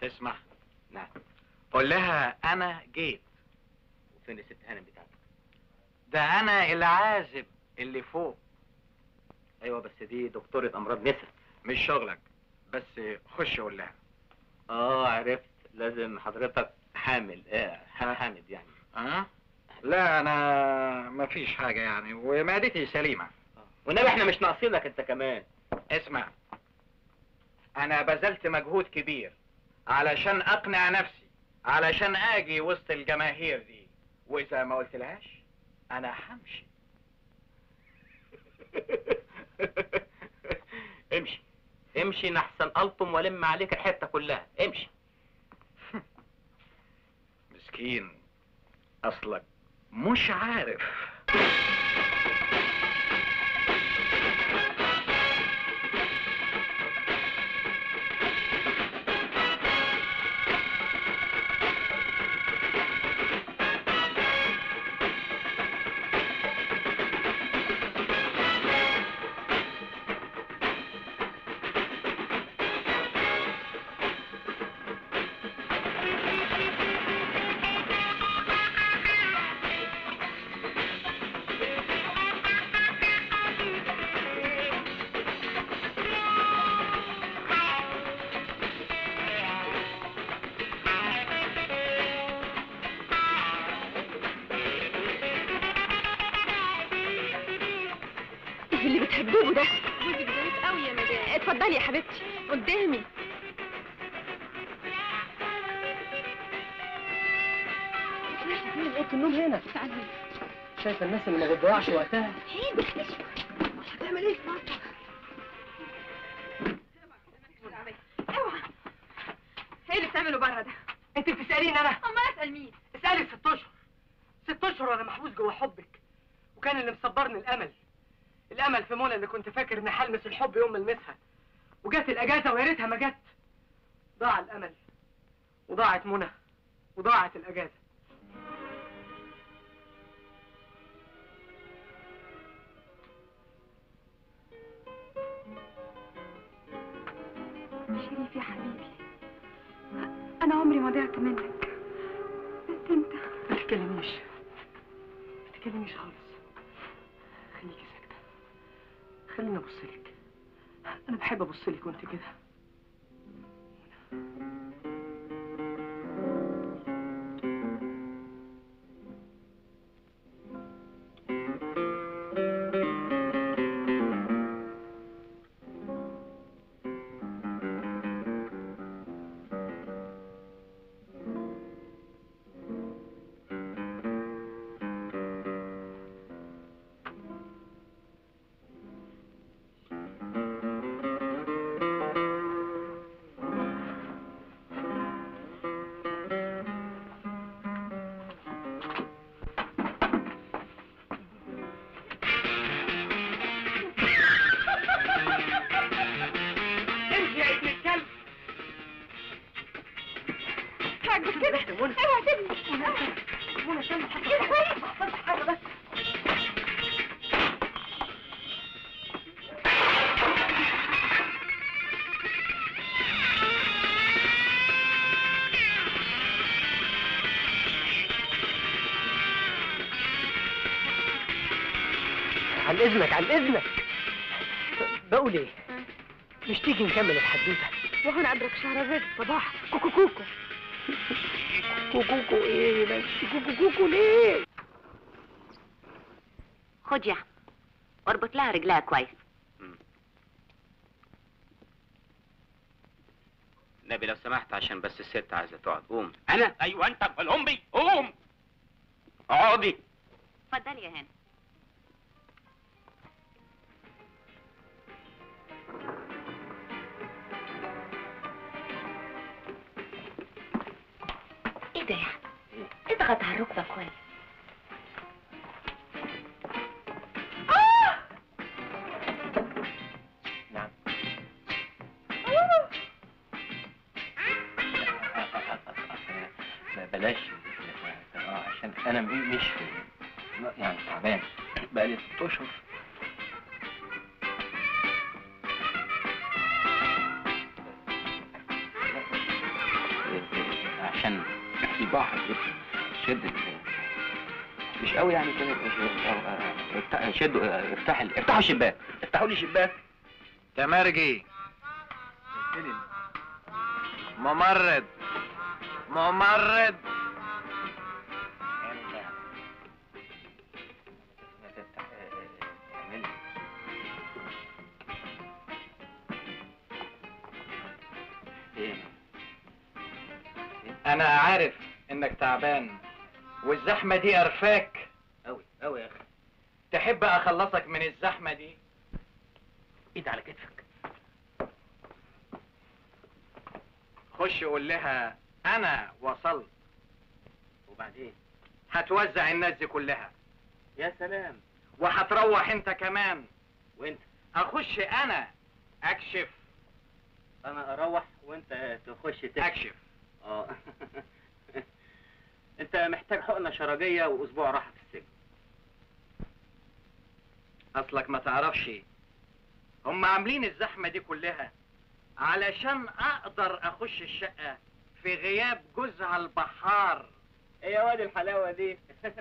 تسمع نعم قول لها انا جيت وفين الست هانم بتاعتك ده انا العازب اللي فوق ايوه بس دي دكتورة امراض نسا مش شغلك بس خش قول لها اه عرفت لازم حضرتك حامل اه حامد يعني اه لا انا مفيش حاجه يعني ومعدتي سليمه والنبي احنا مش ناقصينك انت كمان اسمع انا بذلت مجهود كبير علشان اقنع نفسي علشان اجي وسط الجماهير دي واذا ما قلتلهاش انا همشي امشي امشي نحسن الطم ولم عليك الحته كلها امشي مسكين اصلك مش عارف ايه اللي بتهببه ده جوزك ظريف قوي يا مدام اتفضلي يا حبيبتي قدامي فين اوضه النوم هنا شايفه الناس اللي ما بتضيعش وقتها هتعمل ايه في مصر اوعى ايه اللي بتعمله بره ده انت بتساليني انا امال اسال مين اسالي ست اشهر ست اشهر وانا محبوس جوه حبك وكان اللي مصبرني الامل الامل في منى اللي كنت فاكر اني هلمس الحب يوم ما المسها وجت الاجازه ويا ريتها ما جت ضاع الامل وضاعت منى وضاعت الاجازه شريف يا حبيبي انا عمري ما ضيعت منك بس انت ما تتكلميش ما تتكلميش خالص خليكي ساكته خليني ابص لك انا بحب ابص لك وانت كده امشي يا ابن الكلب عاجبك كده اوعى سيبني منى استنى حصل كده كويس حصل حاجه بس عن اذنك عن اذنك بقول ايه مش تيجي نكمل الحدوته وهو انا ادرك شهر الرزق صباح كوكو كوكو كوكو كوكو ايه بس كوكو كوكو ليه خد يا أحمد، واربط لها رجلها كويس نبي لو سمحت عشان بس الست عايزه تقعد قوم انا ايوه انت امال امي قوم اقعدي اتفضلي يا هاني ايه ده يا أحمد؟ اضغط على الركبه كويس نعم بلاش اه عشان انا م- مش يعني تعبان بقالي ست اشهر عشان البحر شد ال- مش قوي يعني كده مش- أو- آه، افتح- شدوا آه، افتح ال- افتحوا الشباك افتحوا لي الشباك تمرجي ممرض ممرض انت ما تفتح آه، آه، اعمل لي. ايه انا عارف انك تعبان والزحمة دي قرفاك قوي قوي يا اخي تحب اخلصك من الزحمة دي ايد على كتفك خش قول لها انا وصلت وبعدين هتوزع الناس دي كلها يا سلام وهتروح انت كمان وانت اخش انا اكشف انا اروح وانت تخش تكشف اكشف اه انت محتاج حقنه شرجيه واسبوع راحه في السجن اصلك ما تعرفش هم عاملين الزحمة دي كلها علشان اقدر اخش الشقة في غياب جوزها البحار ايه يا واد الحلاوه دي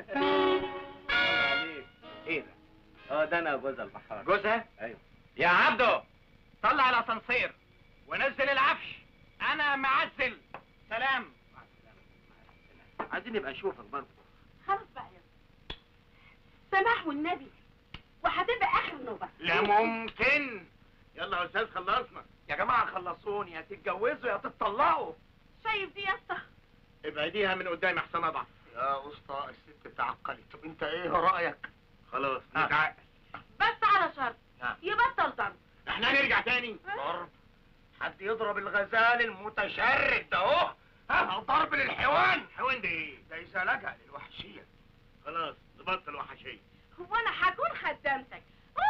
ايه ده اه ده انا جوز البحار جوزها ايوه يا عبده طلع الاسانسير ونزل العفش انا معزل سلام عايزين نبقى نشوفك برضه خلاص بقى يا سماح والنبي وهتبقى اخر نوبه لا ممكن يلا يا استاذ خلصنا يا جماعه خلصوني يا تتجوزوا يا تتطلقوا شايف دي يا اسطى ابعديها من قدامي احسن اضعف يا اسطى الست تعقلت طب انت ايه رايك خلاص آه. نتعقل بس على شرط نعم. يبطل ضرب احنا هنرجع تاني ضرب حد يضرب الغزال المتشرد ده اهو ها ضرب للحيوان حيوان ده ايه ده اذا لجأ للوحشيه خلاص نبطل وحشيه هو انا هكون خدامتك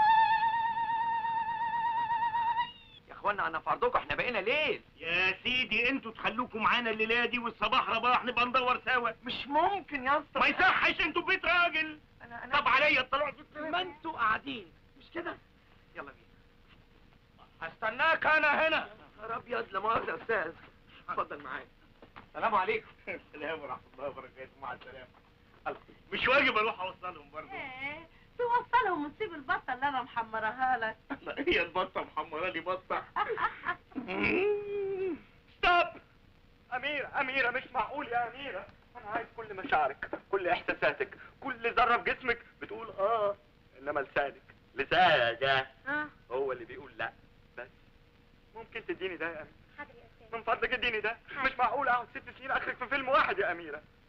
يا اخوانا انا في عرضكم احنا بقينا ليل يا سيدي انتوا تخلوكوا معانا الليله دي والصباح رباح نبقى ندور سوا مش ممكن يا اسطى ما يصحش انتوا في بيت راجل انا انا طب عليا الطلاق ما انتوا قاعدين مش كده يلا بينا هستناك انا هنا يا نهار ابيض لا مؤاخذه يا استاذ اتفضل معايا السلام عليكم السلام ورحمه الله وبركاته مع السلامه مش واجب اروح اوصلهم برضه ايه توصلهم وتسيب البطه اللي انا محمرها لك هي البطه محمره لي بطه ستوب أميرة أميرة مش معقول يا أميرة أنا عايز كل مشاعرك كل إحساساتك كل ذرة في جسمك بتقول آه إنما لسانك لسانك ده اه هو اللي بيقول لا بس ممكن تديني ده يا أميرة حاضر يا استاذ من فضلك اديني ده مش معقول أقعد ست سنين أخرج في فيلم واحد يا أميرة